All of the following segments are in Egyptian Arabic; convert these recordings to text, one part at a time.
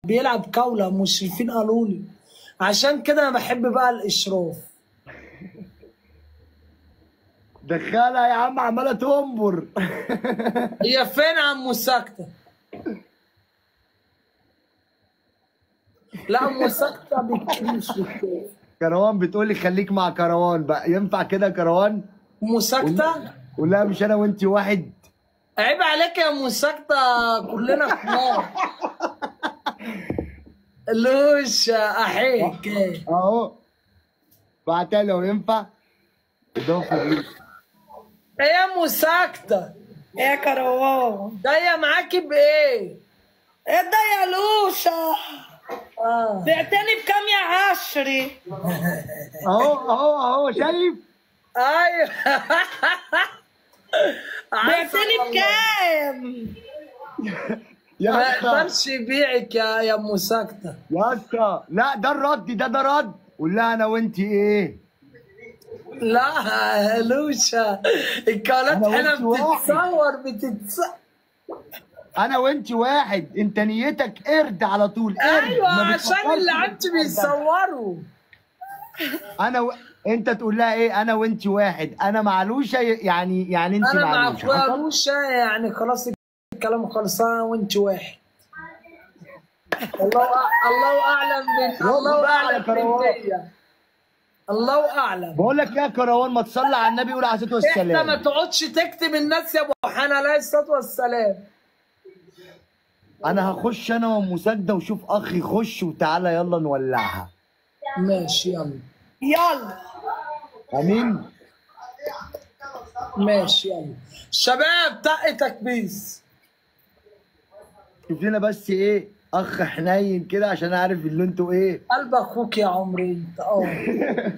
بيلعب كوله مشرفين قالوا لي عشان كده انا بحب بقى الاشراف دخلها يا عم عماله تنبر هي فين عمو ساكتة؟ لا عمو ساكتة بتكريش بالكيف كروان بتقول لي خليك مع كروان بقى ينفع كده كروان عمو ساكتة ولا مش انا وانت واحد عيب عليك يا عمو ساكتة كلنا حمار لوش احيك اهو بعتها لو ينفع اضافه ليك ايه يا عمو ساكتة؟ ايه يا كروان جاية معاكي بايه؟ ايه ده يا لوشة اه بعتني بكام يا عشري اهو اهو اهو شايف ايوه بعتني بكام يا ما اسطى يقدرش يبيعك يا يا ام ساكتة يا اسطى لا ده الرد ده ده رد قول لها انا وانت ايه لا لوشة الكالات أنا هنا وأنت واحد. بتتصور بتتصور انا وانت واحد انت نيتك قرد على طول قرد ايوه ما عشان بتفكرش اللي في عندي القرد. بيصوروا انا و... انت تقول لها ايه انا وانت واحد انا معلوشه يعني يعني انت انا مع معلوشه اخويا حصل؟ لوشة يعني خلاص الكلام خلصان وانت واحد الله أع- الله اعلم بال... رد الله بقى على اعلم كروان. بالنية الله اعلم بقول لك يا كروان ما تصلي على النبي وعلى الصلاه انت ما والسلام تقعدش تكتم الناس يا ابو حنا عليه الصلاه والسلام انا هخش انا ومسدة وشوف اخي يخش وتعالى يلا نولعها ماشي يلا يلا امين ماشي يلا شباب طق تكبيس شوف لنا بس ايه اخ حنين كده عشان اعرف اللي انتوا ايه قلب اخوك يا عمري انت اه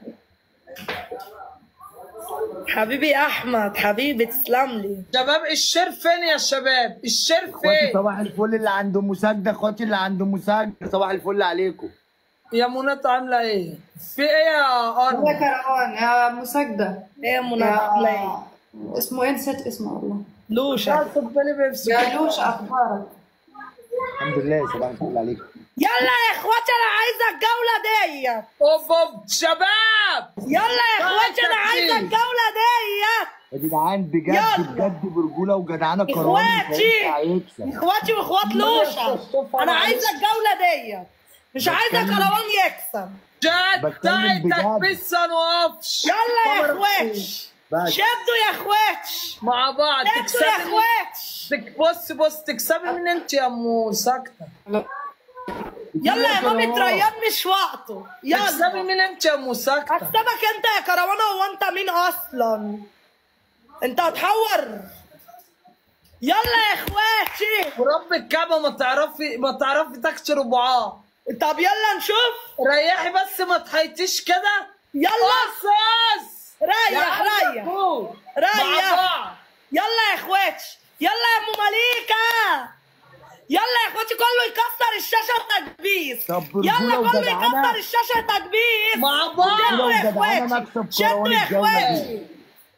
حبيبي احمد حبيبي تسلم لي شباب الشير فين يا شباب الشير اخواتي فين صباح الفل اللي عنده مسدة اخواتي اللي عنده مسدة صباح الفل عليكم يا منى عامله ايه في ايه يا يا ارض كروان يا مسجدة ايه يا منى عاملة ايه؟ يا اسمه ايه نسيت اسمه والله لوشة خد بالي بيبسي يا لوش اخبارك الحمد لله صباح الفل عليكم يلا يا اخواتي انا عايزة الجولة دي اوب اوب شباب يلا يا اخواتي انا عايزة الجولة دي يا جدعان بجد يلا. بجد برجولة وجدعانة كرامة إخواتي. هيكسب اخواتي واخوات لوشة انا عايزة الجولة دي مش عايزة كروان يكسب جد بتكلم تعي بجد. تكبيس نوقفش يلا يا اخواتي بس شدوا يا اخواتي مع بعض شدوا يا تكسبي اخواتي تك- بص بص تكسبي من انت يا ام ساكته يلا يا مامي ريان مش وقته تكسبي يلا من انت يا ام ساكته هكسبك انت يا كروان هو انت مين اصلا انت هتحور يلا يا اخواتي ورب الكعبه ما تعرفي ما تعرفي تكسي ربعاه طب يلا نشوف ريحي بس ما تحيتيش كده يلا اساس ريح ريح ريح ريح يلا يا اخواتي يلا يا ام مليكه يلا يا اخواتي كله يكسر الشاشه تكبيس طب برجولة يلا كله وجدعنة. يكسر الشاشه تكبيس مع بعض شدوا يا وجدعنة اخواتي مكسب شدوا كروان يا الجولة اخواتي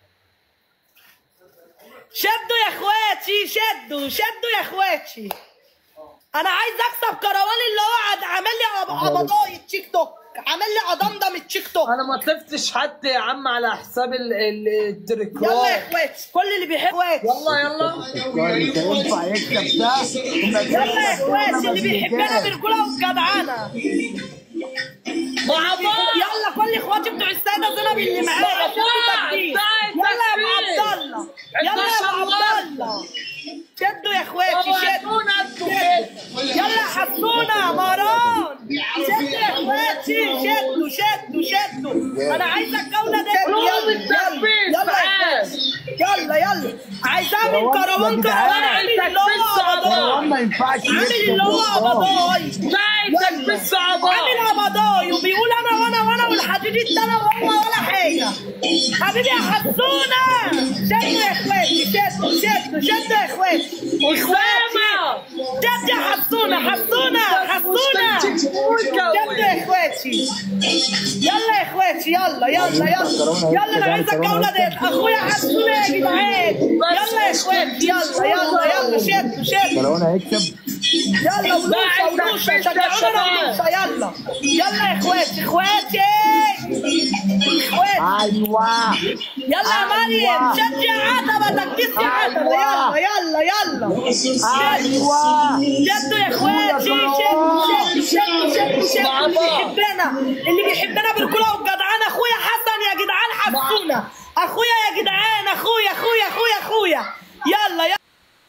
شدوا يا اخواتي شدوا شدوا يا اخواتي انا عايز اكسب كروان اللي هو عد- عامل لي أب- قبضاي تيك توك عامل لي ادمدم التيك توك انا ما طفتش حد يا عم على حساب ال- ال- يلا يا التريكات اخواتي كل اللي بيحب اخواتي يلا يلا مش هينفع يكسب ده يلا يا اخواتي اللي بيحبنا بالرجوله والجدعنه مع بعض يلا كل اخواتي بتوع الساده زينب اللي معايا شدوا تكبير يلا يا ابو عبد الله يلا يا ابو عبد الله شدوا يا اخواتي شدوا يلا حسونا مروان شدوا يا اخواتي شدوا شدوا شدوا انا عايزه الجوله دي يلا يلا يا اخواتي يلا يلا عايزاه من كروان كروان عامل اللي هو كروان قبضاي ما ينفعش عامل اللي هو قبضاي تعي بس عبار عامل قبضاي وبيقول انا وانا وانا والحديد التاني وهو ولا حاجه حبيبي يا حسونه شدوا يا اخواتي شدوا شدوا شدوا يا اخواتي اسامه شد يا حسونه حسونه حسونه شدوا يا اخواتي يلا يا اخواتي يلا يلا يلا يلا انا عايزه الجوله ديت اخويا حسونه يا جدعان يلا يا اخواتي يلا يلا يلا شدوا شدوا كروان هيكسب يلا ولوشة ولوشة شجعونا ولوشة يلا يلا يا اخواتي اخواتي اخواتي ايوه يلا يا مريم شجع عتبة تكبيس يا عتبة يلا يلا يلا ايوه جدوا يا اخواتي شد شد شد شد شد اللي بيحبنا اللي بيحبنا بالكلة والجدعان اخويا حسن يا جدعان حسونا اخويا يا جدعان اخويا اخويا اخويا اخويا يلا يلا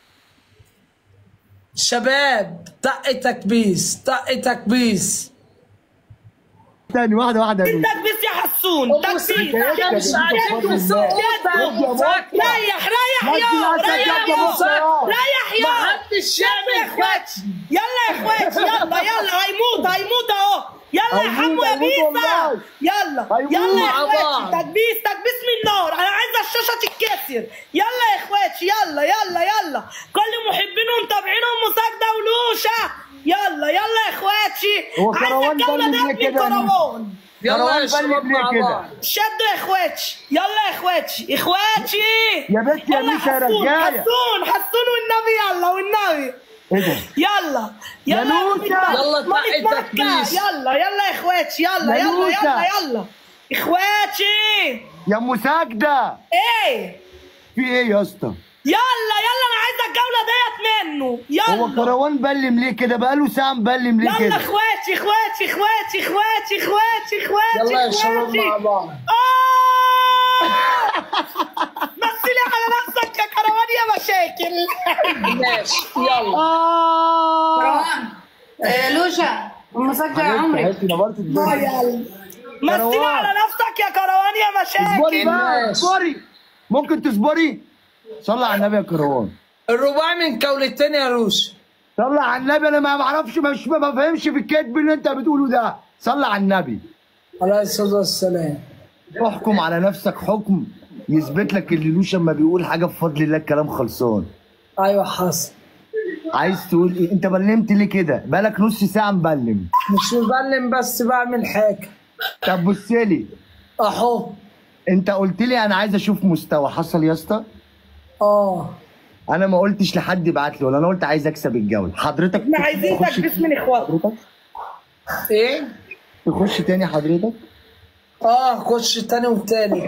شباب طق تكبيس طق تكبيس تاني واحده واحده يا لولو. تكبيس يا حسون تكبيس مش عارفين يسوقوا ريح ريح يا نزل ريح عسل يا يا بص. ريح يا محدش يلا يا يعمل اخواتي يلا يا اخواتي يلا يلا هيموت هيموت اهو يلا يا هيموت، حمو يا هيموت بيسا والله. يلا هيموت. يلا يا مع اخواتي بعض. تكبيس تكبيس من النار انا عايزه الشاشه تتكسر يلا يا اخواتي يلا يلا يلا كل محبين ومتابعين ام ساجده ولوشه يلا يلا يا اخواتي هو عايزه كروان الجوله بلد ديت ليه من كده يا لولو؟ كروان يلا يا كروان شباب بلد مع ليه كده؟ بعض شدوا يا اخواتي يلا يا اخواتي اخواتي يا بنت يا يلا ميسا يا حسون، رجالة. حسون حسون والنبي يلا والنبي ايه ده؟ يلا يلا نوسة. يلا مامة تعي مكة. تكبيس. يلا يلا يا اخواتي يلا يا يلا نوسة. يلا يلا اخواتي يا ام ساجده ايه في ايه يا اسطى؟ يلا يلا انا عايزه الجوله ديت منه هو يلا كروان بلم ليه كده؟ بقاله ساعه مبلم ليه يلا كده؟ اخواتي اخواتي اخواتي اخواتي اخواتي اخواتي يلا يا شباب اخواتي مع بعض آه! مثلي على نفسك يا كروان يا مشاكل ماشي يلا اه روان آه، لوشا ام سجع يا عمري حبيبتي نورت الدنيا يلا مثلي كروان. على نفسك يا كروان يا اصبري مشاكل بقى ماشي. اصبري ممكن تصبري؟ صلي على النبي يا كروان الرباع من كولتين يا روش صلي على النبي انا ما بعرفش مش ما بفهمش في الكذب اللي انت بتقوله ده صلي على النبي عليه الصلاة والسلام احكم على نفسك حكم يثبت لك اللي لوش اما بيقول حاجه بفضل الله الكلام خلصان ايوه حصل عايز تقول ايه انت بلمت ليه كده بقالك نص ساعه مبلم مش مبلم بس بعمل حاجة طب بص لي اهو انت قلت لي انا عايز اشوف مستوى حصل يا اسطى اه انا ما قلتش لحد يبعت لي ولا انا قلت عايز اكسب الجوله حضرتك احنا عايزين تخش- تكبيس من اخواتنا حضرتك ايه تخش تاني حضرتك اه خش تاني وتالت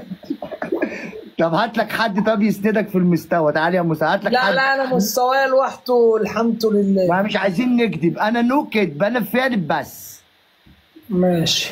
طب هات لك حد طب يسندك في المستوى تعالى يا موسى هات لك لا حد لا انا مستواي لوحده الحمد لله ما مش عايزين نكذب انا نو كذب انا فعل بس ماشي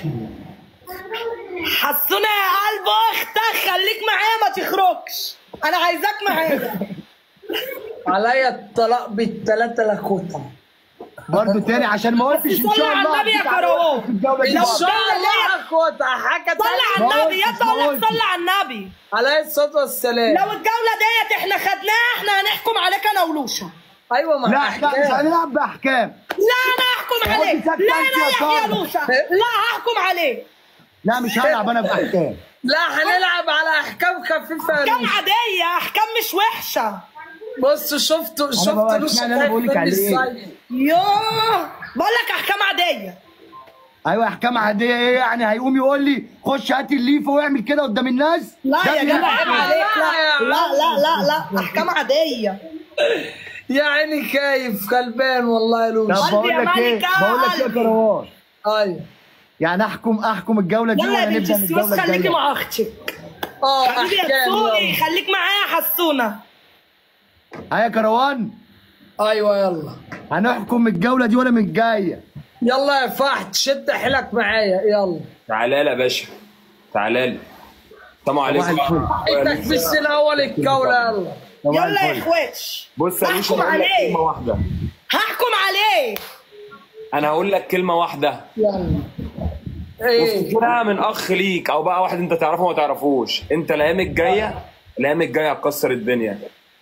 حسونا يا قلب اختك خليك معايا ما تخرجش انا عايزاك معايا عليا الطلاق بالتلاتة لاكوتا برضه تاني عشان ما قلتش ان صلي شاء على الله النبي يا هديك على كروان. في الجولة دي. ان لو شاء كان الله ليا- لاكوتا حاجة صلي تانية على النبي يا ما قلتش، ما اقول لك قلتش. صلي على النبي عليه الصلاة والسلام لو الجوله ديت احنا خدناها احنا هنحكم عليك انا ولوشة ايوه مع لا لا مش احكام هنلعب باحكام لا انا هحكم عليه قلت سكت لا أنت انا يا يحيى صاحبي. لوشة لا هحكم عليه لا مش هلعب انا باحكام لا هنلعب على احكام خفيفة يا احكام لوش. عاديه احكام مش وحشه بص شفت شفت بقى لوش اشمعنى أنا بقولك عليه إيه؟ يوه بقول لك احكام عاديه ايوه احكام عاديه ايه يعني هيقوم يقول لي خش هات الليفه واعمل كده قدام الناس لا ده يا جدع بيلعب. عيب عليك لا لا لا لا لا لا احكام عاديه يا عيني كيف غلبان والله يا لوش طب قلبي بقول يا لك ايه ملكة، بقول لك ايه يا قلبي. كروان ايوه يعني احكم احكم الجوله دي يلا ولا يا بنت نبدا من السويس الجوله خليكي الجايه مع اختك اه حبيبي يا احكام سوني يلا. خليك معايا يا حسونه ها يا كروان ايوه يلا هنحكم الجوله دي ولا من الجايه يلا يا فحت شد حيلك معايا يلا تعالى لي يا باشا تعالى لي السلام عليكم صباح الفل. انتك في السنة الاول الجولة يلا صباح يلا يا الفل. اخواتي بص يا باشا هحكم انا هقول لك عليه كلمه واحده هحكم عليه انا هقول لك كلمه واحده يلا ايه وافتكرها من اخ ليك او بقى واحد انت تعرفه وما تعرفوش انت الايام الجايه الايام الجايه هتكسر الدنيا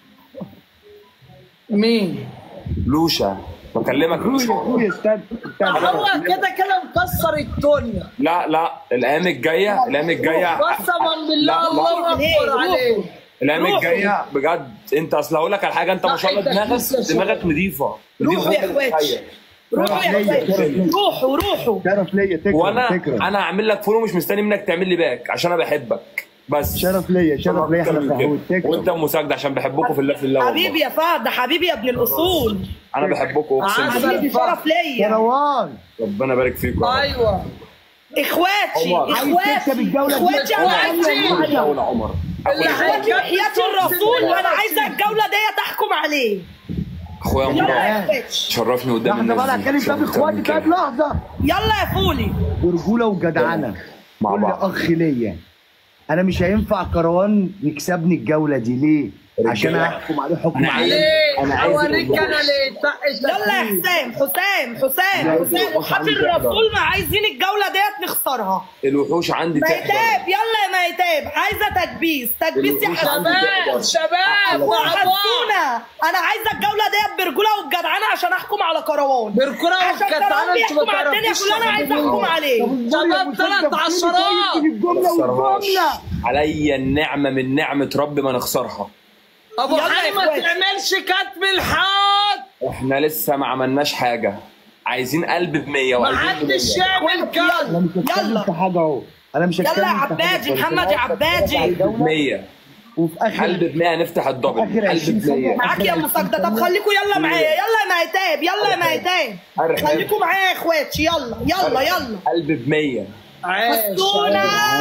مين لوشا بكلمك اخويا لوشا اخويا استنى استنى هو كده كده مكسر الدنيا لا لا الايام الجايه الايام الجايه قسما بالله لا، الله عليه، اكبر عليه الايام روحوا. الجايه بجد انت اصل هقول لك على حاجه انت ما شاء الله لا، دماغك أنت لسه دماغك نظيفه روحوا يا نظيفة اخواتي روحوا يا ليا، اخواتي شرف ليا. روحوا روحوا شرف ليا تكرم وانا تكرم انا هعمل لك فولو مش مستني منك تعمل لي باك عشان انا بحبك بس شرف ليا شرف ليا أكتر احنا من في حوت كده. تكرم وانت مساعدة عشان بحبكم في الله في الله حبيبي والله يا فهد ده حبيبي يا ابن الاصول انا بحبكم اقسم بالله حبيبي شرف ليا كروان ربنا يبارك فيكم يا رب. ايوه اخواتي عمر. عايز اخواتي تكسب الجولة دي؟ اخواتي انا إخواتي. عايزه دولة عمر اخواتي وحياة الرسول وانا عايزه الجوله دي تحكم عليه اخويا يلا يا عمر اخواتي شرفني قدام لحظة بقى الناس هتكلم دي. ده باخواتي أكتر من كده كده. لحظة يلا يا فولي برجولة وجدعنة مع كل بعض. اخ ليا انا مش هينفع كروان يكسبني الجولة دي ليه؟ عشان رجالة. هحكم عليه حكم أنا عالي ليه أنا عايز اوريك أقول انا ليه طق يلا يا حسام حسام حسام حسام وحافظ الرسول ما عايزين الجوله ديت نخسرها الوحوش عندي تحضر ميتاب يلا يا ميتاب عايزه تكبيس تكبيس يا الوحوش حسام عندي شباب تقدر. شباب مع بعض وحسونا انا عايزه الجوله ديت برجوله وبجدعنه عشان احكم على كروان بركوره عشان كروان وكتانه انت بيحكم ما على الدنيا تعرفوش كلها انا عايزه احكم عليه شباب ثلاث عشرات الجملة نخسرهاش. والجملة عليا النعمة من نعمة ربي ما نخسرها ابو يلا يا حي ما إخواتي. تعملش كتب الحاد احنا لسه ما عملناش حاجة عايزين قلب بمية ما وعايزين حدش بمية. يعمل كده انا مش هتكلم يلا. في حاجة اهو انا مش هتكلم يلا يا في حاجة عبادي خالص. محمد يا عبادي بمية وفي اخر قلب بمية نفتح الدبل آخر عشرين قلب ثانية. بمية معاك يا مساجدة طب خليكم يلا معايا يلا يا ميتاب يلا يا ميتاب أرحب. خليكم معايا يا اخواتي يلا يلا يلا قلب بمية عايش حسونا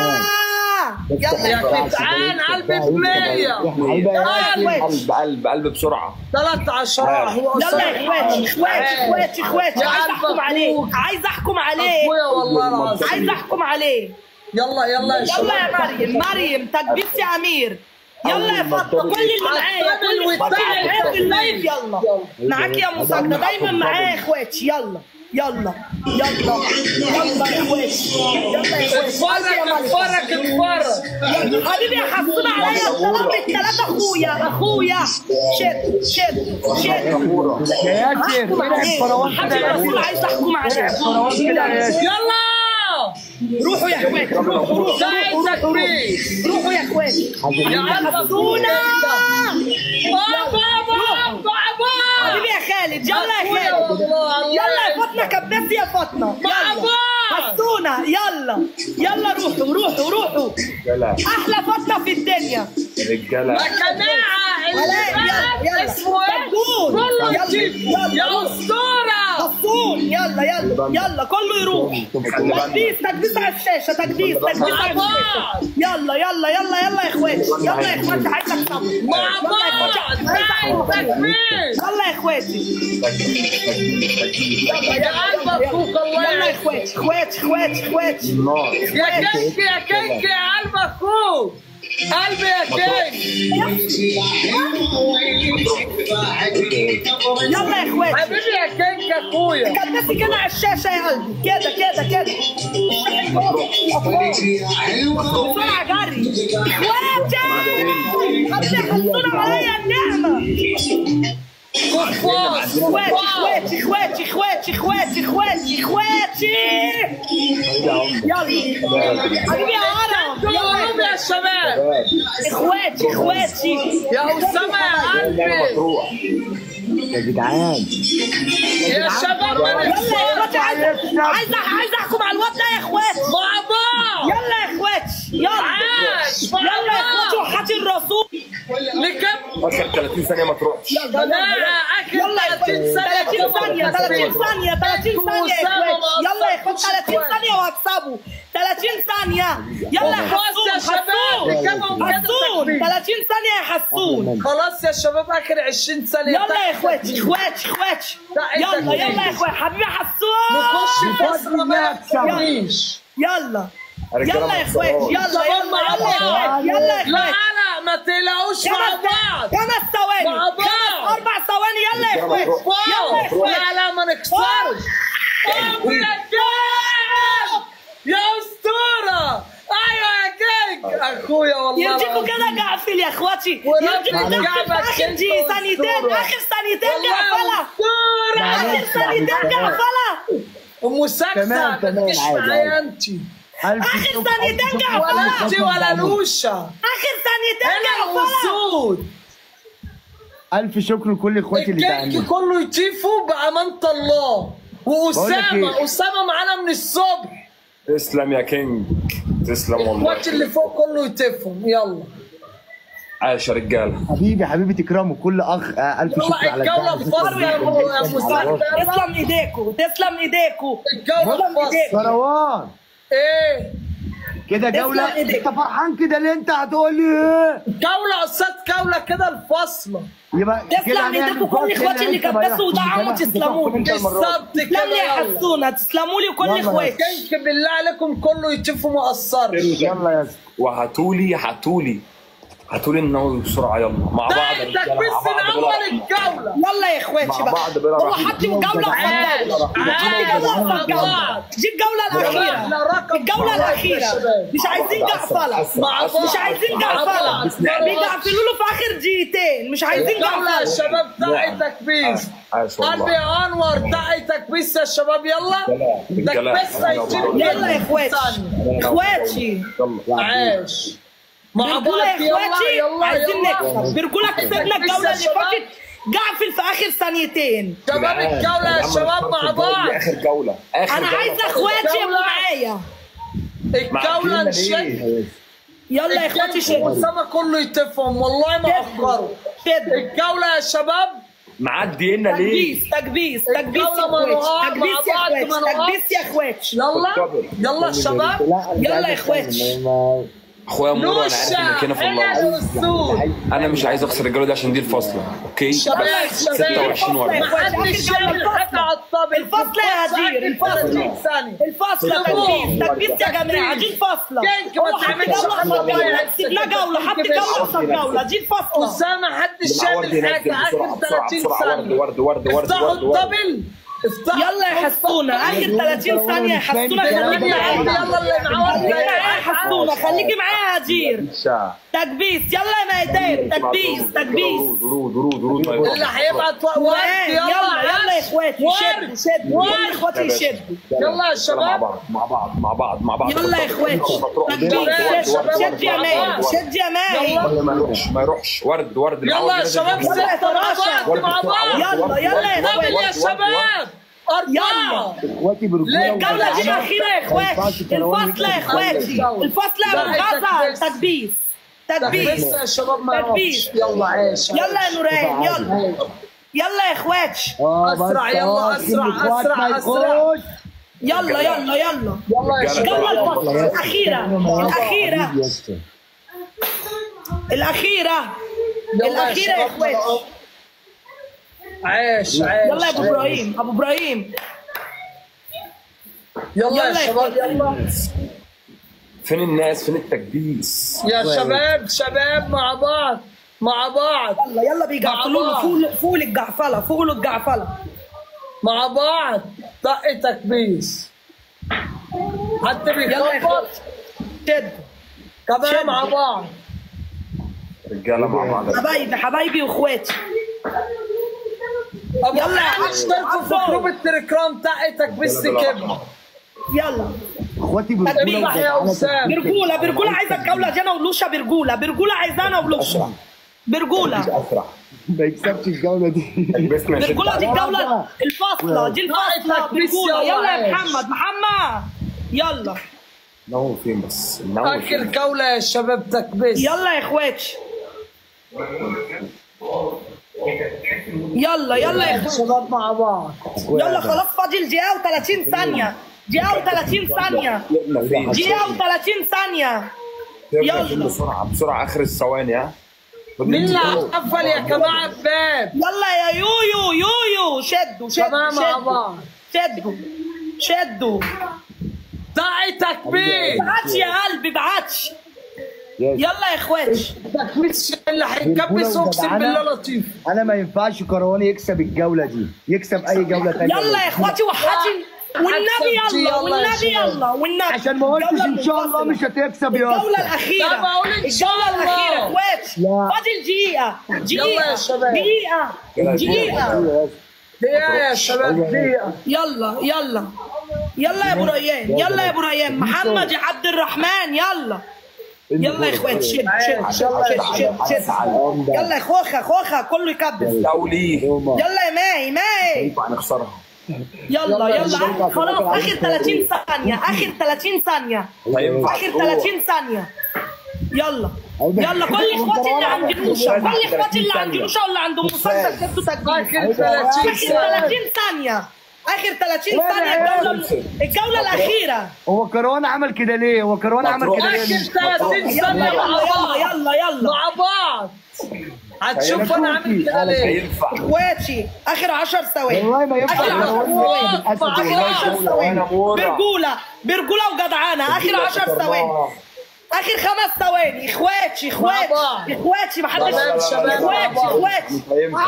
يلا يا يا جدعان قلبي بمية قلب قلب قلب بسرعة ثلاث عشرات هو يلا يا اخواتي اخواتي اخواتي اخواتي يا عايز قلب احكم عليه أخوك. عايز احكم عليه اخويا والله العظيم عايز احكم عليه يلا يلا يا يلا شباب يا مريم مريم تكبيس يا امير يلا يا فاطمه كل اللي معايا كل اخواتي اللي معايا في اللايف يلا معاك يا مساجدة دايما معايا يا اخواتي يلا يلا يلا يلا يا اخواتي يلا يا اخواتي يا اتفرج مريم. اتفرج اتفرج حبيبي يا حسون عليا الطلب الثلاثة اخويا اخويا شد شد شد يا ياسر احكم العب عليه كروان كده حبيبي يا الرسول ياسر عايز احكم عليه كروان كده يا ياسر يلا روحوا يا اخواتي روحوا روحوا ده روحوا عايزك روحوا فيه روحوا يا اخواتي يا قلب حسونا بابا بابا بابا حبيبي يا خالد يلا يا خالد يلا يا فاطمه كبسي يا فاطمه يلا بابا حسونا يلا يلا روحوا روحوا روحوا رجالة احلى فاطمه في الدنيا رجالة جماعة ولا يلا يلا اسمه ايه؟ تكون. كله يلا، يجيب يلا. يا اسطورة حسون يلا يلا يلا كله يروح تكبيس تكبيس على الشاشه تكبيس تكبيس على الشاشه يلا يلا يلا يلا يا اخواتي يلا يا اخواتي عايز اكسب مع بعض عايزك فيه يلا يا اخواتي يا قلب اخوك الله يلا يا يعزك اخواتي اخواتي اخواتي اخواتي النار يا كيك يا كيك يا قلب اخوك قلبي يا كيك يلا يا اخواتي حبيبي يا كيك اخويا كبسي كده على الشاشه يا قلبي كده كده كده بسرعه جري اخواتي حبيبي حطونا عليا النعمه كفاس اخواتي اخواتي اخواتي اخواتي اخواتي اخواتي يلا حبيبي يا عرب كلهم يلا يا شباب اخواتي اخواتي يا اسامه يا قلبي مطروح يا جدعان يا شباب ما يلا يا اخواتي نخسرش عايز عايز عايز احكم على الواد ده يا اخواتي مع بعض يلا يا اخواتي يلا عاش يلا يا اخواتي وحاتي الرسول لكم اخر 30 ثانية ما تروحش يلا لا اخر يلا يا 30 اخواتي ثانيه 30 ثانية 30 ثانية 30 ثانية يا اخواتي يلا يا اخواتي 30 ثانية وهكسبوا 30 ثانية يلا يا خلاص يا حسون شباب كموا حسون كده 30 ثانية يا حسون خلاص يا شباب اخر 20 ثانيه يلا يا اخواتي اخواتي اخواتي يلا يلا يا اخواتي حبيبي حسون نخش فتره ما يكسبنيش يلا رجالة يلا ما يا اخواتي تخسروش. يلا يلا مع يلا يا اخواتي يلا يا لا اخواتي لا ما تقلقوش مع خمس بعض خمس ثواني مع بعض. خمس اربع ثواني يلا يا اخواتي يلا يا واو اخواتي لا لا ما نكسرش أبو يا كيك يا اسطوره ايوه يا كيك اخويا والله يرجيكوا العظيم. كده قافل يا اخواتي ورب يرجيكوا تقفل في الكعبة اخر دي كنت ثانيتين أسطورة. اخر ثانيتين والله قفله اسطوره اخر ثانيتين قفله ام سكسة تمام، ما تمام، تجيش عادي، معايا انت ألف آخر شكر- ثانيتين ألف شكر. قاعد. ولا انت ولا نوشه اخر ثانيتين انا قفله وسود ألف شكر لكل إخواتي اللي الكيك دعموني كله يطيفوا بأمانة الله بقول لك وأسامة إيه؟ أسامة معانا من الصبح تسلم يا كينج تسلم والله اخواتي اللي فوق كله يتفهم يلا عاش يا رجاله حبيبي حبيبي تكرمه كل اخ آه، الف يلا شكر على الجولة الدعم. فاصلة يا ابو يا ابو سعد تسلم ايديكوا تسلم ايديكوا الجولة تسلم فاصلة ايديكوا مروان ايه كده جولة تسلم إيديك. انت فرحان كده ليه انت هتقول لي ايه؟ جولة قصاد جولة كده الفاصلة يبقى تسلم هنعمل ايديكوا كل فاصل اخواتي اللي لسه ما كبسوا ودعموا يحكم. تسلموا لي انت المرة دي. بالظبط تسلم كده لي يا يلا حسونه تسلموا لي كل يلا يا اخواتي كيك بالله عليكم كله يتفوا ما قصرش يلا يا اسطى وهاتولي هاتولي هاتولي النووي بسرعه يلا مع ده بعض يا انت رجالة، مع بس من بعض بلا اول رحمة. الجولة يلا يا اخواتي مع بقى بعض بلا هو رحمة. حطي جوله قصاد عاش، جوله حطي عاش، جوله مع قصاد جوله بعض. دي الجوله الاخيره احنا رقم الجوله واحد يا الاخيره شباب. مش عايزين جعفله مع بعض مش عايزين مع بعض. جعفله بيجعفلوا له في اخر دقيقتين مش عايزين الجولة يا جعفله شباب تعي تكبيس عاش والله. قلبي يا انور تعي تكبيس يا شباب يلا رجالة. تكبيس هيجيب يلا يا اخواتي ثانية. اخواتي يلا عاش مع بعض برجولة يا يلا اخواتي يلا عايزين يلا نكسب برجولة كسبنا الجولة اللي فاتت جعفل في اخر ثانيتين شباب الجولة يا شباب مع بعض دي اخر جوله اخر انا جولة. عايزه اخواتي يبقوا معايا الجولة معاكين نشد ليه؟ يلا يا اخواتي شدوا اسامة كله يتفهم والله ما اخروا شدوا الجولة يا شباب معدي لنا ليه؟ تكبيس تكبيس تكبيس يا الجولة منوعات اخواتي تكبيس يا مع بعض اخواتي منوعات. تكبيس يا اخواتي يلا يلا الشباب يلا يا اخواتي اخويا مورو انا عارف نوشة انك هنا في هنا الله الاسود انا مش عايز اخسر الجوله دي عشان دي الفاصله اوكي شباب شباب 26 ورا ما حدش يعمل حاجة على الطابق الفصل يا هدير الفصل الفاصلة تكبيس تكبيس يا جماعة دي الفاصلة كينك ما هو حط تعملش جولة حاجة قصاد جولة واحدة. كسبنا جولة حط جولة قصاد جولة دي الفاصلة أسامة حدش بالعوض يعمل ينزل حاجة بسرعه آخر بسرعه 30 بسرعه ورد ثانية ورد ورد ورد افتحوا ورد ورد الدبل افتحوا يلا يا حسونة آخر 30 ثانية يا حسونة خليكي ثمانية معايا عندي يلا اللي معاه خليكي معايا يا حسونة خليكي معايا يا هدير شا. تكبيس يلا يا ميدان تكبيس تكبيس ورود ورود ورود ورود اللي هيبعت ورد ورد يلا يلا يا اخواتي ورد. شدوا شدوا ورد. كل اخواتي يشدوا يلا يا مع شباب بعض مع بعض مع بعض مع بعض يلا يا اخواتي تكبيس شد يا ماهي شد يا ماهي ما يروحش ما يروحش ورد ورد يلا يا شباب يلا يا ستة مع فراشة. بعض مع بعض يلا يلا يا دبل اخواتي يا شباب أربعة اخواتي برجوله الجولة دي الأخيرة يا إخواتي الفاصلة يا إخواتي الفاصلة يا منغزة تكبيس تكبيس تكبيس يا شباب ما تكبيس. يروحش يلا عيش يلا يا نوران يلا يلا يا إخواتي أسرع، يلا، أسرع، أسرع، أسرع. يلا يلا يلا يلا يا شباب الجولة الفاصلة الأخيرة الأخيرة الأخيرة يلا يا الأخيرة يا شباب إخواتي عيش عيش يلا يا أبو إبراهيم أبو إبراهيم يلا يلا يا يا شباب يلا فين الناس فين التكبيس يا شباب شباب مع بعض مع بعض يلا يلا بيجعفلوا له فول فول الجعفلة فول الجعفلة مع بعض طق تكبيس حتى يلا يا بيخبط إخواتي شد كمان مع بعض رجاله مع بعض حبايبي حبايبي واخواتي ابو يلا يا علي اشتركوا في عفوا. جروب التليجرام تاعي تكبيس كبر يلا اخواتي افتح برجوله يا اسامه برجولة برجولة عايزة الجولة دي انا ولوشة برجولة برجولة عايزانا ولوشة برجولة اسرع ما يكسبش الجوله دي تكبيسنا يا برجولة دي شباب. الجولة الفاصلة دي الفاصلة تكبيس برجولة يلا يلا يا عايش. محمد محمد يلا النووي فين بس النووي اخر فين جوله يا شباب تكبيس يلا يا اخواتي يلا يلا يا اخواتي شباب مع بعض يلا خلاص فاضل دقيقة و30 ثانية دقيقة و30 ثانية جبنا فين دقيقة و30 ثانية يلا يلا. بسرعه بسرعه اخر الثواني ها مين اللي هتقفل يا جماعه الباب يلا يا يويو يويو شدوا شدوا تمام مع شدوا بعض شدوا شدوا داعي تكبيس بعتش يا قلبي بعتش يلا يا اخواتي تكبيس اللي هيكبس اقسم بالله لطيف انا ما ينفعش كرواني يكسب الجوله دي يكسب اي جوله ثانيه يلا يا اخواتي وحاتي والنبي هكسب دي، يلا يلا يا والنبي شباب. يلا والنبي عشان ما قلتش الجولة ان شاء الله المنفصلة. مش هتكسب يا الجولة اسطى الأخيرة لا، بقول إن شاء الجولة الله. الأخيرة اخواتي لا. فاضل دقيقة يلا يا دقيقة شباب. دقيقة دقيقة دقيقه يا شباب دقيقه يلا يلا يلا يا ابو ريان يلا يا ابو ريان محمد يا عبد الرحمن يلا يلا يا اخوات شد شد شد شد شد شد يلا يا خوخه خوخه كله يكبس دولي يلا يا ماي ماي ينفع نخسرها يلا يلا خلاص اخر 30 ثانية اخر 30 ثانية هينفع اخر 30 ثانية يلا يلا كل اخواتي اللي عند نوشة كل اخواتي اللي عند نوشة واللي عند مسدس جبتوا تكبير اخر 30 اخر ثانية 30 ثانية اخر 30 ثانية الجولة الجولة الأخيرة هو كروان عمل كده ليه هو كروان عمل كده اخر ليه 30 يلا ثانية يلا مع بعض يلا يلا يلا مع بعض هتشوف انا عامل كده ليه هينفع اخواتي اخر 10 ثواني والله ما ينفع اخر كروان 10 يكسب بالاسد اخر والله 10 ثواني مورا. برجولة برجولة وجدعانة اخر 10 ثواني اخر خمس ثواني اخواتي اخواتي بعض. اخواتي محدش شباب، شباب، مع اخواتي بعض. اخواتي هينفع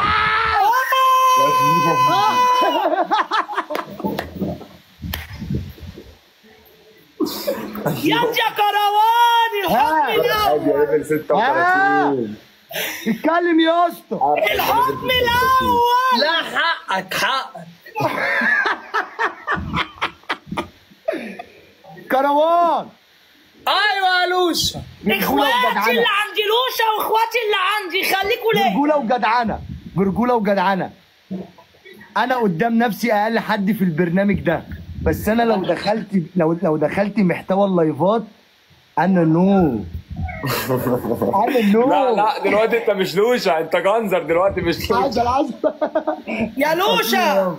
يد يا كروان الحكم الاول يا ليفل 36 اتكلم يا اسطى الحكم الاول لا حقك حقك كروان ايوه يا لوشا اخواتي اللي عندي لوشة واخواتي اللي عندي خليكوا ليه برجوله وجدعنه برجوله وجدعنه انا قدام نفسي اقل حد في البرنامج ده بس انا لو دخلت لو لو دخلت محتوى اللايفات انا نو انا نو لا لا دلوقتي انت مش لوشة انت جنزر دلوقتي مش لوشة عايز العزم يا لوشة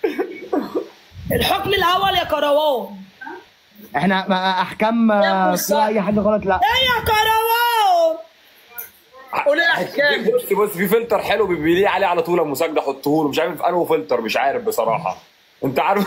الحكم الاول يا كروان احنا ما احكام يا فيها اي حاجه غلط لا ايه يا كروان قول الاحكام بص بص في فلتر حلو بيليق عليه على طول ابو مساجد احطه له مش عارف انه فلتر مش عارف بصراحه انت عارف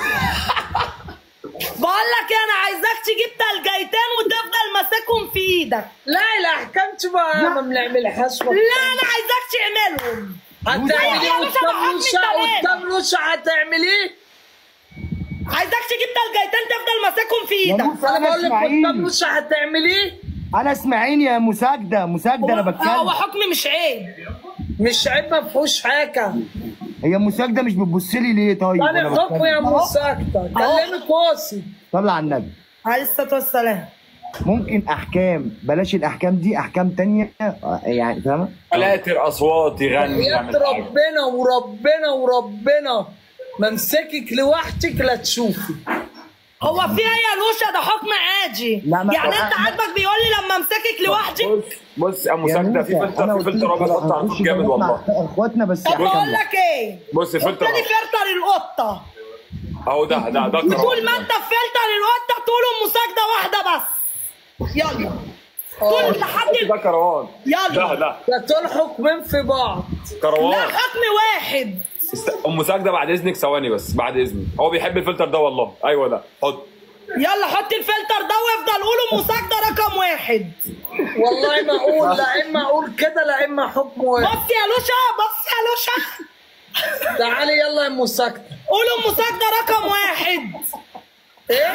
بقول لك ايه انا عايزاك تجيب تلجيتين وتفضل ماسكهم في ايدك لا الاحكام تبقى ما بنعملهاش لا انا عايزاك تعملهم هتعملي يا باشا قدام بحكم لوشا التمام. قدام لوشا هتعمليه عايزاك تجيب تلجيتين تفضل ماسكهم في يا ايدك موسى انا انا بقول لك قدام اسماعيل لوشا هتعمليه انا اسماعيل يا مساجده مساجده انا هو- هو بتكلم حكم مش عيب مش عيب ما فيهوش حاجه هي مساجده مش بتبص لي ليه طيب انا وانا حكم يا بتكلم؟ مساكتة كلمي كوسي صلى على النبي عليه الصلاه والسلام ممكن احكام بلاش الاحكام دي احكام تانية آه، يعني فاهمه فلاتر اصوات يغني يا يعمل حاجة. ربنا وربنا وربنا ممسكك لوحدك لا تشوفي هو في ايه يا لوشا ده حكم عادي لا، ما- يعني انت أنا- عاجبك بيقول لي لما امسكك لوحدي بص بص يا ابو يا مساجد في موسى، فلتر أنا في قلت فلتر لك ابيض حط على هنخش طول جامد بنات مع والله اخواتنا بس طب بقول أحكام. لك ايه بص فلتر ابتدي أهو. فلتر القطه اهو ده ده ده طول كروان. ما انت في فلتر القطه طول مساجده واحده بس يلا طول لحد ده كروان ده يلا ده ده دول حكمين في بعض لا كروان حكم واحد است- ام ساجده بعد اذنك ثواني بس بعد اذنك هو بيحب الفلتر ده والله ايوه ده حط يلا حط الفلتر ده وافضل قول مساجده رقم واحد والله ما اقول لا اما اقول كده لا اما حكم واحد بص يا لوشا بص يا لوشا تعالي يلا يا مساكتة قولوا مساجده رقم واحد ايه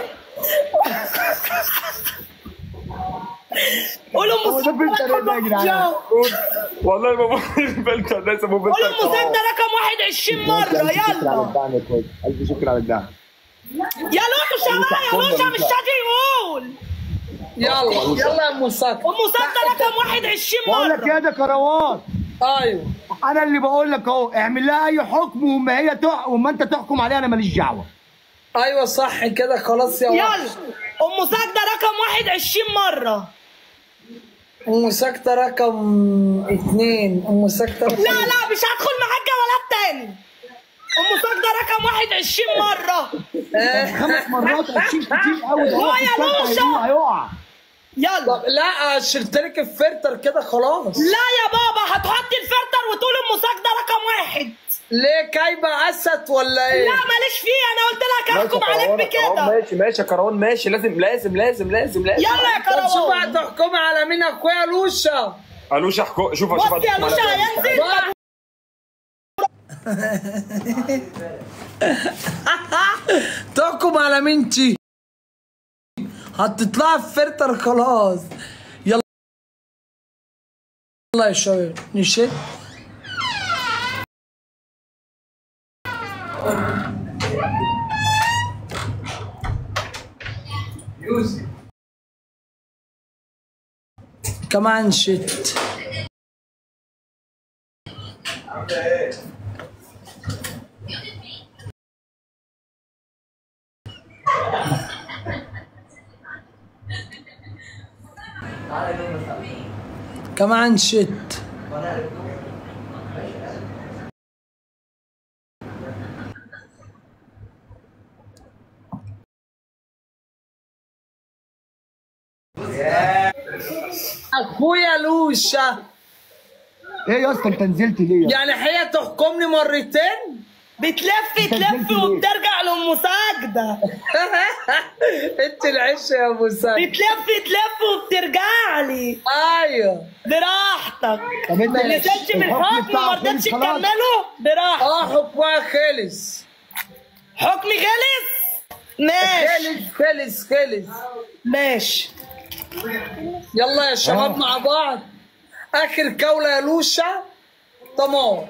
قولوا هو ده مساجده فلتر رقم ايه ده يا جدعان؟ واحد والله ما بقول الفلتر ده اسمه فلتر قولوا مساجده كروان. رقم واحد 20 مره ألف شكر على يلا الدعم يا كويس ألف شكر على الدعم يا لوشا بقى يا لوشا مش راضي يقول يلا يلا يا مساكتة ومساجده رقم واحد 20 بقول لك مره يا ده كروان ايوه انا اللي بقول لك اهو اعمل لها اي حكم وما هي تحكم وما انت تحكم عليها انا ماليش دعوه ايوه صح كده خلاص يا يلا وحش ام مساجده رقم واحد 20 مره ام ساكتة رقم اتنين ام ساكتة رقم لا لا مش هدخل معاك جولات تاني ام مساجده رقم واحد 20 مره خمس مرات 20 كتير قوي ده هو لا في يا الثالثة لوشة. هيقع- هيقع يلا طب لا شلت لك الفلتر كده خلاص لا يا بابا هتحطي الفلتر وتقول ام مساجده رقم واحد ليه كايبه اسد ولا ايه لا ماليش فيه انا قلت لك ماشي احكم يا عليك كروان، يا كروان، بكده ماشي ماشي يا كروان ماشي لازم لازم لازم لازم لازم يلا يا طب شوف كروان هتحكمي على مين اخويا لوشا الوش احكو شوف شوف بص يا هتحكم على لوشا مين. هينزل بقى- تحكم على مين تي هتطلع في فلتر خلاص يلا يلا يا شباب نشد كمان شت كمان شت اخويا لوشا ايه يا اسطى انت نزلت ليه يا يعني هي تحكمني مرتين بتلف أنت تلف نزلت ليه؟ وبترجع لام ساجده انت العش يا ابو سعد بتلف تلف وبترجع لي ايوه براحتك طب انت نزلت من الحكم الحكم بتاعك ما رضيتش خلص خلاص؟ تكمله براحتك اه حكمها خلص حكمي خلص ماشي خلص خلص خلص ماشي يلا يا شباب آه. مع بعض اخر جوله يا لوشا تمام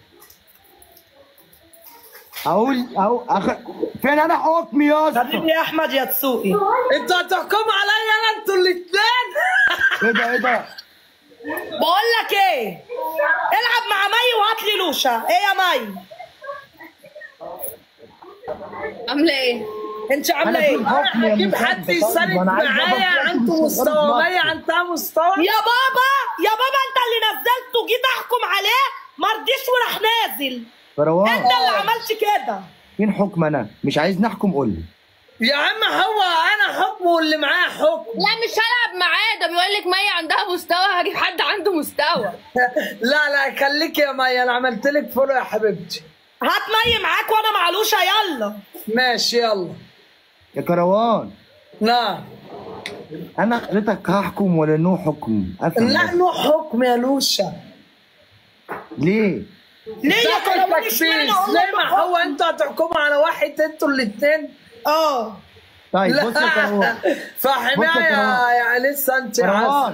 اقول اهو اخر فين انا حكمي يا اسطى حبيبي يا احمد يا تسوقي انتوا هتحكموا عليا انا انتوا الاثنين ايه ده ايه ده بقول لك ايه العب مع مي وهات لي لوشا ايه يا مي عامله ايه؟ انت عامله انا في ايه الحكم يا اجيب مساعد. حد طيب، يساند وأنا عايز معايا أبقى عنده في مستوى الأرض مي عندها مستوى يا بابا يا بابا انت اللي نزلته جيت احكم عليه ما رضيش وراح نازل مروان انت اللي عملت كده فين حكم انا مش عايز نحكم قول لي يا عم هو انا حكمه واللي معاه حكم لا مش هلعب معاه ده بيقول لك مي عندها مستوى هجيب حد عنده مستوى لا لا خليك يا مي انا عملت لك فولو يا حبيبتي هات مي معاك وانا مع لوشا يلا ماشي يلا يا كروان نعم انا حضرتك هحكم ولا نو حكم افهم لا بس. له حكم يا لوشا ليه ليه يا ده كروان تكبيس اشمعنى اقول زي لك ما هو انتوا هتحكموا على واحد انتوا الاثنين اه طيب بص يا كروان لا بص فاحمها يا يا يا لسه انت كروان عارفه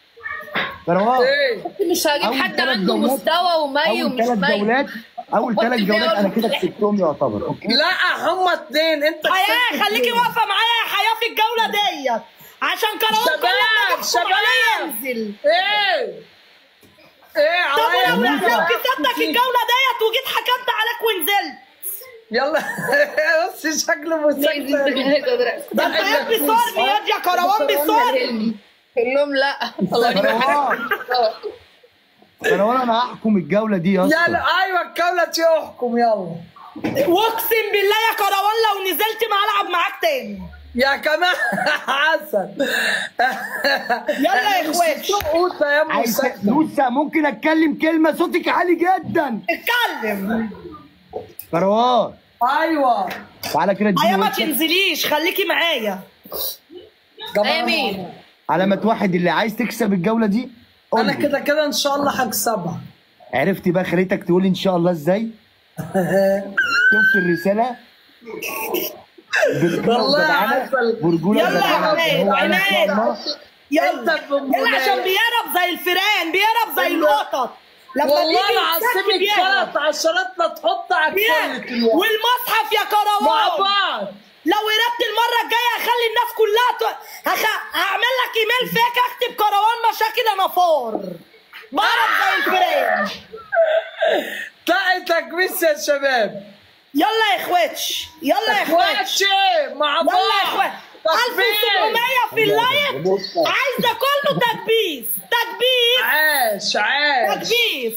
كروان ايه مش هجيب أول حد ثلاث عنده جولات- مستوى ومي اول ومش ثلاث مي جولات اول حط ثلاث فيها جولات انا كده ولا- كسبتهم يعتبر اوكي لا هما اتنين انت حياه كسبت خليكي اتنين. واقفه معايا يا حياه في الجوله ديت عشان كروان كل شباب، ما شباب. عليه ينزل ايه ايه طب عليا ولو لو بقى. كسبتك الجوله ديت وجيت حكمت عليك ونزلت يلا بص شكله مسكر ده انت ياد بصور ياد يا كروان بصور كلهم لا كروان كروان انا هحكم الجوله دي يا اسطى يلا ايوه الجوله تحكم يلا واقسم بالله يا كروان لو نزلت ما العب معاك تاني يا كمان حسن يلا يا اخواتي. قوطه يا عايز مسكر لوسا ممكن اتكلم كلمه صوتك عالي جدا اتكلم كروان ايوه تعالى كده ايوه اديني ما وشك تنزليش خليكي معايا يا مين علامة واحد اللي عايز تكسب الجوله دي قول انا لي. كده كده ان شاء الله هكسبها عرفت بقى خليتك تقول ان شاء الله ازاي شفت الرساله برجولة والله وجدعنة. عسل. برجولة يلا يا وجدعنة. عماد، هو أنا إن شاء عماد. الله يلا انت بمبونية. يلا عشان بيهرب زي الفيران بيهرب زي القطط لما والله بيجي العظيم يتسك بيهرب. الثلاث عشرات لا تحط على بيهرب. الكل دلوقتي. والمصحف يا مع كروان بعض لو هربت المره الجايه هخلي الناس كلها ت... هخ... هعمل لك ايميل فيك اكتب كروان مشاكل انا فار بهرب زي الفيران تعي تكبيس يا شباب يلا يا اخواتش يلا يا اخواتش اخواتي مع بعض يلا يا اخوات تكبيس 1700 في اللايك عايزه كله تكبيس تكبيس عاش عاش تكبيس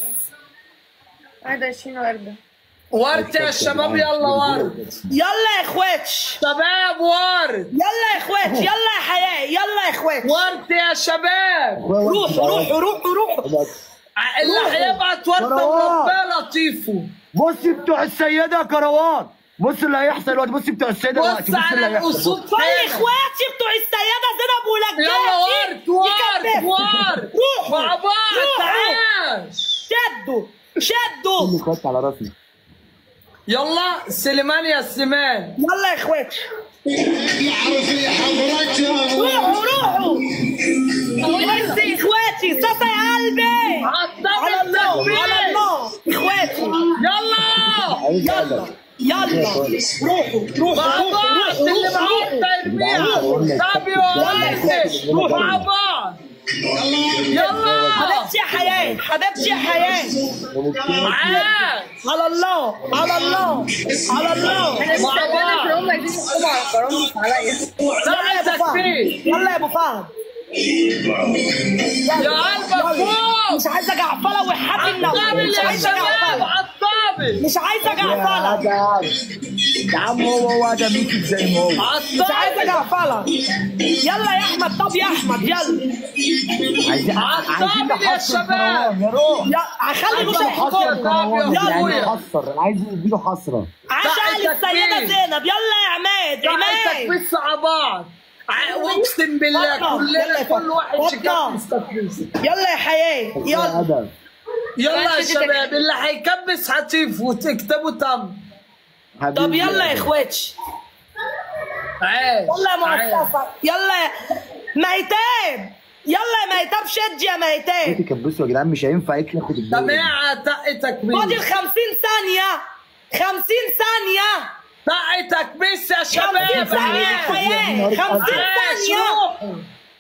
واحد وعشرين وردة ورد يا شباب يلا ورد يلا يا اخواتش شباب ورد يلا يا اخواتش يلا يا حياه يلا يا اخواتش ورد يا شباب روحوا روحوا روحوا روحوا ع- اللي هيبعت ورد مروان. ربنا لطيفه بص بتوع السيده يا كروان بص اللي هيحصل دلوقتي بص بتوع السيده دلوقتي بص بص اللي على هيحصل الاسود كل اخواتي بتوع السيده زينب ولجاتي يلا ورد ورد يكملوا. ورد روحوا مع بعض روحوا. عاش شدوا شدوا كله خط على راسي يلا سليمان يا سليمان يلا يا اخواتي يعرف حضرتهم روحوا روحوا بس اخواتي ساسا يا قلبي عطل على الله التكبير. على الله اخواتي يلا يلا يلا روحوا روحوا مع روحوا بعض روحوا اللي معاه روحوا ترميها سابي وعايش مع بعض يلا حبيبتي يا حياه حبيبتي يا حياه عاش على الله على الله على الله مع بعض كرم مش عليا يلا يا ابو فهد يلا يا ابو فهد يا قلبك فوق مش عايزه جعفله وحد النوم عالطابل مش يا عايزه شباب جعفله عالطابل مش عايزه يا جعفله ده يا عم هو هو ادم يوسف زي ما هو مش عايزه عالطابل جعفله يلا يا احمد طب يا احمد يلا عايزين عايزين عالطابل يا نحصر شباب. كروان يا روح يا هخلي بوسه حصر يحكم كروان يا يعني أبويا. يحصر انا عايز اديله حسره عشان تعال السيده تكبير. زينب يلا يا عماد تعالتك عماد بس على بعض ع- اقسم بالله فضل. يلا كلنا يا كل فضل. واحد فضل. شكل مستفز يلا يا حياه يا يلا ادم يلا يا كمان شباب اللي هيكبس هتشوفوا وتكتبوا تم طب حبيبي يلا يا اخواتي عاش يلا يا عاش. مؤسسه يلا يا ميتاب يلا يا ميتاب شد يا ميتاب انت كبسوا يا جدعان مش هينفع ياكل ياخد الدوري جماعة طق تكبيس فاضل 50 ثانيه 50 ثانيه طق تكبيس يا 50 شباب ثانيه يا عاش. حياه 50 عاش. ثانيه روحوا.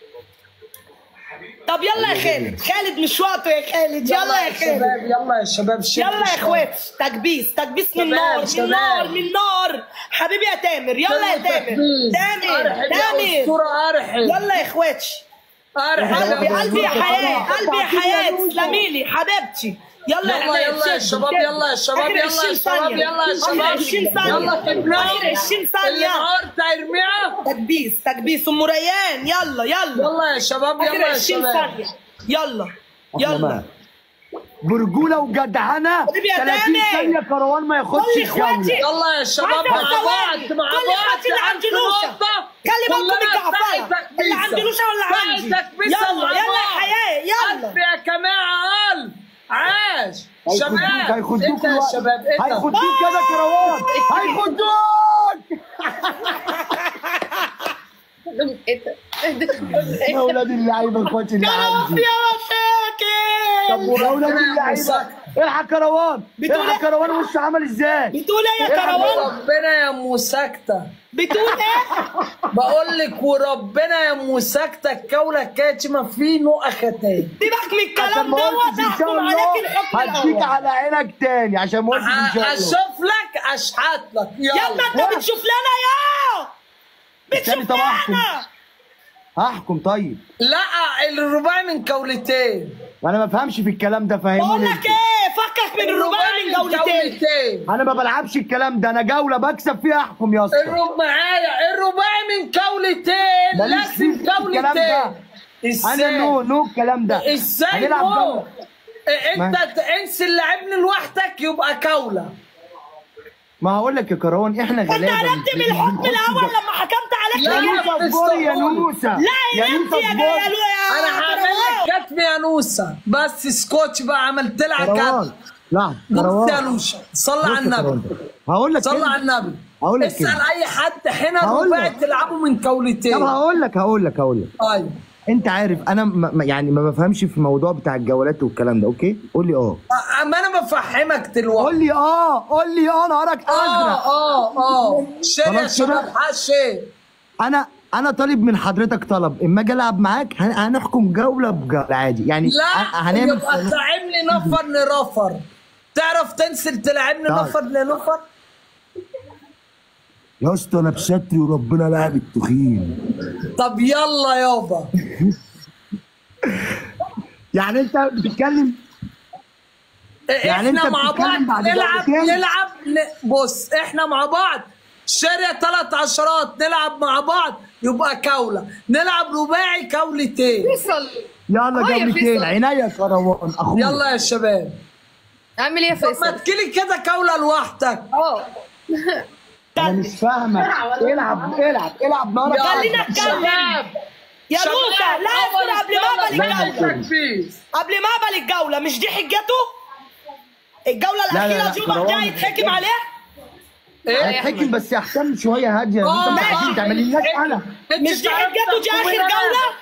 طب يلا يا خالد خالد مش وقته يا خالد يلا يا خالد شباب يلا يا شباب شد يلا يا شوية. اخواتي تكبيس تكبيس من شباب، نار من شباب. نار من نار حبيبي يا تامر يلا يا تامر تكبيس. تامر أرحب يا تامر أسطورة أرحب يلا يا اخواتي أرحب قلبي يا قلبي يا أسطورة. حياه قلبي يا حياه تسلمي لي حبيبتي يلا يلا يلا يا شد، شباب شد. يلا يا شباب آخر يلا يا 20 شباب ثانية. يلا يا آخر شباب 20 ثانية. يلا تبنوا آخر 20 ثانية. اللي نهار ترميعة تكبيس تكبيس ام ريان يلا يلا يلا يا شباب اخر يلا يا 20 شباب ثانيه يلا يلا برجوله وجدعنه حبيبي يا 30 تامر. ثانيه كروان ما ياخدش كل اخواتي الجوله يلا يا شباب عشر مع بعض ثواني. مع كل بعض اخواتي اللي عند نوسة. خلي بالكم من الجعفرة اللي عند نوسة ولا عندي يلا يلا يا حياة يلا ألف يا جماعة ألف عاش هيخدوك شباب هيخدوك انت يا الوقت. شباب انت هيخدوك كده كروان هيخدوك ايه ده؟ ايه ده؟ يا اولاد اللعيبه اخواتي اللي عندي يا مشاكل يا اولاد اللعيبه الحق كروان بتقول الحق إيه؟ كروان وشه عمل ازاي بتقول ايه يا كروان ربنا يا ام ساكتة بتقول ايه بقول لك وربنا يا ام ساكتة الكولة كاتمة في نقى ختان سيبك من عشان الكلام ما دوت قلتش ان شاء احكم الله عليك الحكم هديك الاول على عينك تاني عشان ما قلتش ان شاء الله اشوف لك اشحت لك يلا يلا انت بتشوف لنا يا استني بتشوف طب احكم لنا هحكم طيب لا الرباعي من كولتين انا ما بفهمش في الكلام ده بقول فاهمني لك ايه فكك من الرباعي من جولتين انا ما بلعبش الكلام ده انا جوله بكسب فيها احكم يا اسطى الرب معايا الرباعي من كولتين ماليش فيه لازم في الكلام ده. كولتين انا نو ازاي نو الكلام ده ازاي هنلعب نو جولة. إيه، انت ما- تنسى لعبني لوحدك يبقى كوله ما هقول لك يا كروان احنا انت غلابه قلبت من الحكم الاول لما حكمت عليك لا، يا ليه؟ نوسه اصبري يا نوسه لا يا يا نفسي نوسه يا جاي اصبري يا انا هعمل لك كتم يا نوسه بس سكوتش بقى عملت لها كروان كتم لا بص يا كروان نوسه صلى بص على يا النبي كروان. هقول لك صلى كده. على النبي هقول لك اسال كده. اي حد حين هقول الرباعي لك. تلعبوا من كولتين طب هقول لك هقول لك هقول لك ايوه انت عارف انا ما ما- يعني ما بفهمش في الموضوع بتاع الجولات والكلام ده اوكي قول لي اه اما انا بفهمك دلوقتي قول لي اه قول لي اه نهارك اه ازرق اه اه شيل يا خلاص كده؟ شباب حشي انا انا طالب من حضرتك طلب اما اجي العب معاك هن- هنحكم جوله بجوله عادي يعني لا ه- هنعمل يبقى تلعبني نفر لنفر تعرف تنزل تلعبني طيب. نفر لنفر يا اسطى انا بستري وربنا لاعب التخين طب يلا يابا يعني انت بتتكلم يعني احنا انت مع بتتكلم بعض بعد نلعب جولتين؟ نلعب ن... بص احنا مع بعض شارع ثلاث عشرات نلعب مع بعض يبقى كولة نلعب رباعي كولتين فيصل يلا آه يا جولتين فيصل. عينيا يا كروان اخويا يلا يا شباب اعمل ايه يا طب ما فيصل؟ تجيلي كده كولة لوحدك اه انا مش فاهمك العب العب العب نارك خلينا اتكلم يا شباب، موسى لا أول اصبر قبل ما اقبل الجولة الجوله تكفيز. قبل ما اقبل الجوله مش دي حجته الجوله لا، لا، الاخيره لا، دي يبقى كروان. ده يتحكم عليها ايه هتحكم بس احسن شويه هاديه آه، انت مش ماشي. عايزين تعملي لناش انا انت مش دي تعرف حجته دي تحكم اخر ولا لا؟ جوله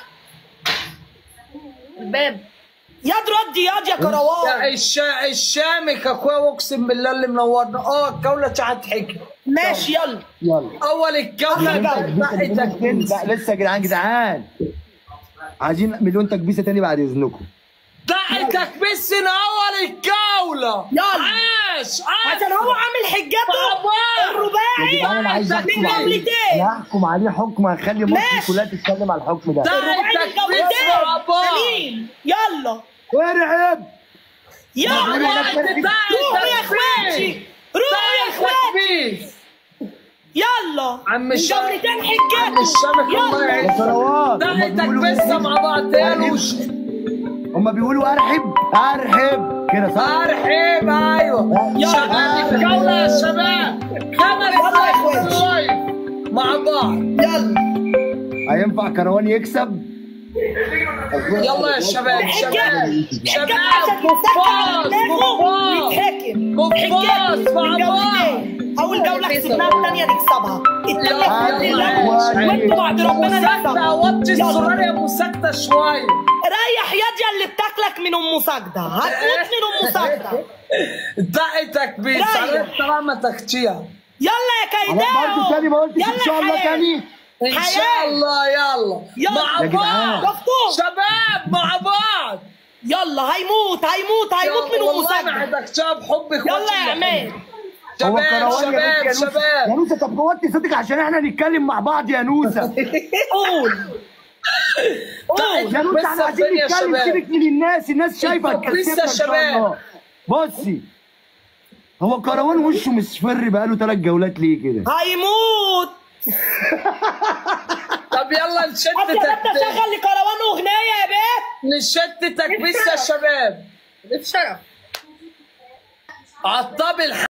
الباب ياد رد ياد يا كروان يا الشا... الشامك اخويا اقسم بالله اللي منورنا اه الجوله هتحكي ماشي يلا يلا اول الجوله بقى تكفيز لا لسه يا جدعان جدعان عايزين مليون تكبيسه تاني بعد اذنكم دعتك بس من اول الجولة يلا. عاش عاش عشان هو عامل حجته بابا. يا الرباعي جدعان انا عايز من احكم عليه جولتين انا هحكم عليه حكم هخلي مصر ماشي. كلها تتكلم على الحكم ده الرباعي من دعتك بس جولتين مع بعض جميل يلا ارعب يلا وقت روحوا يا دعتك اخواتي روحوا يا اخواتي بس يلا عم من الشام- جولتين عم حجته الشامخ الله يلا يا يعينك ثروات هما دعتك بيقولوا بس مع بعض تانوش هما بيقولوا ارحب ارحب كده صح ارحب ايوه يلا. شباب الجولة يا شباب خمس يلا يا دقايق اخواتي. لايف مع بعض يلا هينفع كروان يكسب يلا يا شباب شباب شباب عشان كفاس كفاس يتحكم كفاس مع بعض اول جوله كسبناها الثانيه نكسبها الثانيه يلا، باذن يلا، الله عايش. وانتوا بعد ربنا مسكتة نكسبها وطي يلا. الزرار يا مسكتة شوية ريح يدي اللي بتاكلك من ام ساجده هتموت من ام ساجده دقتك بس رايح. عرفت طالما تخشيها يلا يا انا كيداو برضه تاني ما قلتش ان شاء الله حياة. تاني ان شاء حياة. الله يلا يلا. مع يا جدعان. بعض مفتوح. شباب مع بعض يلا هيموت هيموت هيموت من ام والله ما ساجده عندك شاب حب اخواتي يلا يا عماد هو شباب كروان يا بنت شباب يا نوسة. يا شباب نوسة طب وطي صوتك عشان احنا نتكلم مع بعض يا نوسة قول قول يا نوسة احنا عايزين يا نتكلم شباب. سيبك من الناس الناس شايفة طب لسه هتكسبنا ان شاء شباب. الله بصي هو كروان وشه مصفر بقاله ثلاث جولات ليه كده هيموت طب يلا هات يا نشتتك بنت شغل لكروان اغنيه يا بنت نشتتك بس يا شباب بشرف عطاب الح